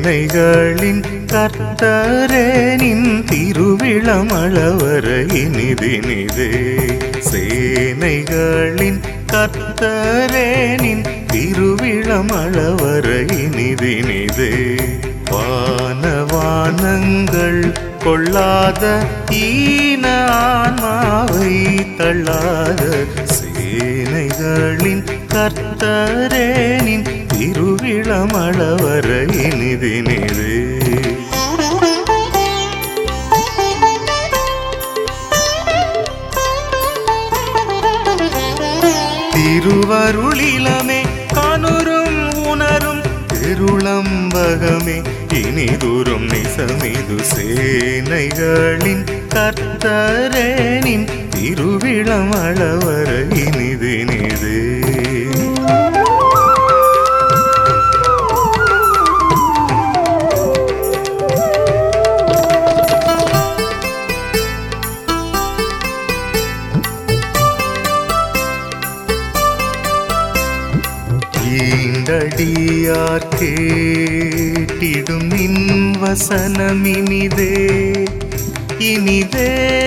சேனைகளின் கர்த்தரே நின் திருவிழமளவர இனிதினிதே சேனைகளின் கர்த்தரே நின் திருவிழமளவர இனிதினிதே வானவானங்கள் கொள்ளாத ஈன ஆன்மாவை தள்ளாத சேனைகளின் கர்த்தரேனின் திருவிழமளவர இனிதினிதே திருவருளிலமே கனுரும் உணரும் திருளம்பகமே இனிதுரும் நிசமிது சேனைகளின் கர்த்தரேனின் திருவிழமளவர இனிதினிதே ஈண்டடியார் கேட்டிடும் நின் வசனமினிதே இனிதே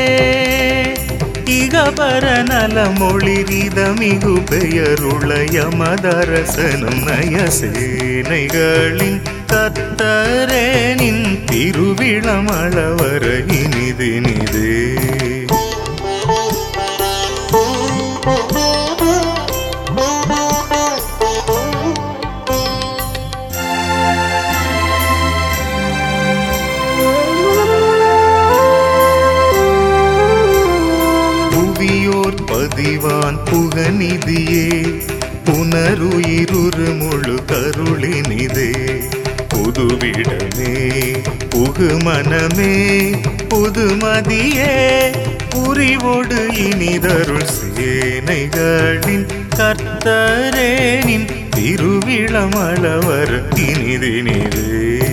இகபர நலமொழிரிதமிகு பெயருளைய மதரசனும் நயசேனைகளின் கத்தரேனின் திருவிழமளவர இனிதினிதே புவியோர் பதிவான் புகநிதியே புனருயிருரு முழு கருளினிதே புதுவிடமே புகுமனமே புதுமதியே புரிவோடு இனிதருள் சேனைகளின் கர்த்தரேனின் திருவிழமளவர் இனிதினிதே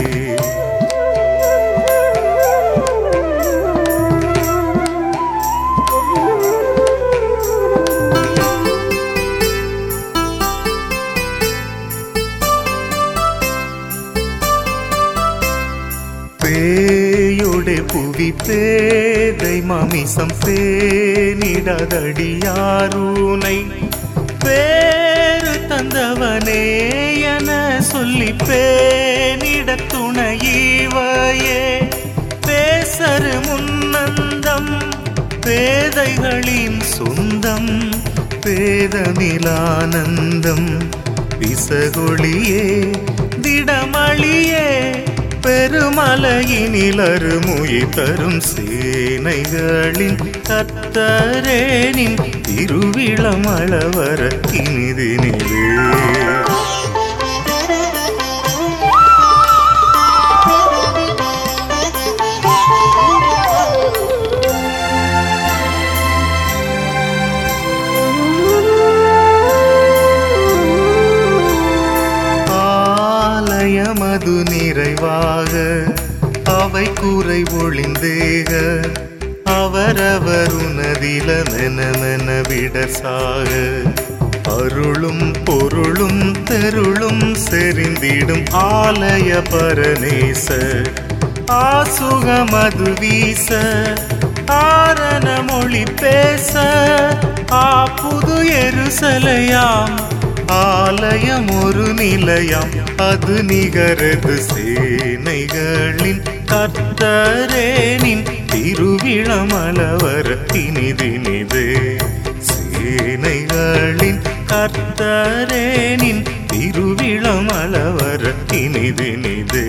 பேயுടെ புவி பேதை மாமிசம் பேனிடதடியாரூனை பேரு தந்தவனே என சொல்லி பேனிட துணையீவையே பேசரு முன்னந்தம் பேதைகளின் சொந்தம் பேதமிலானந்தம் விசகொளியே திடமளியே பெருமலையினில் அருமுயி தரும் சேனைகளின் கத்தரேனின் திருவிழமளவர இனிதினிலே ஆலயமது நிறைவாக அவை குறை ஒளிந்தேக அவரவர் உனதில மெனமென விடசாக அருளும் பொருளும் தெருளும் செறிந்திடும் ஆலய பரநேச ஆசுகமது வீச ஆரண மொழி பேச ஆ புது எருசலையாம் ஆலயம் ஒரு நிலையம் அது நிகரது சேனைகளின் கர்த்தரேனின் திருவிழமளவர் இனிதினிதே சேனைகளின் கர்த்தரேனின் திருவிழமளவர் இனிதினிதே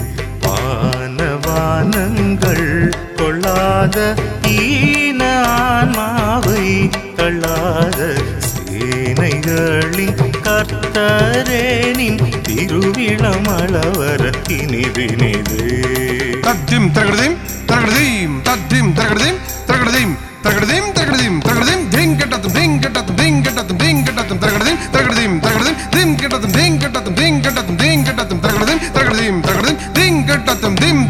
வானவானங்கள் கொள்ளாத ஈன ஆன்மாவை தள்ளாத சேனைகளின் கர்த்தரேனின் திருவிழமளவர இனிதினிதே தத்திம் தரகடதையும் தரகடதையும் தத்திம் தரகடதையும் தரகடதையும் தரகடதையும் தரகடதையும் தரகடதையும் திங் கட்டத்தும் திங் கட்டத்தும் திங் கட்டத்தும் திங் கட்டத்தும் தரகடதையும் தரகடதையும் தரகடதையும் திம் கட்டத்தும் திங் கட்டத்தும் திங் கட்டத்தும் திங் கட்டத்தும் தரகடதையும் தரகடதையும் தரகடதையும் திங் கட்டத்தும் திம்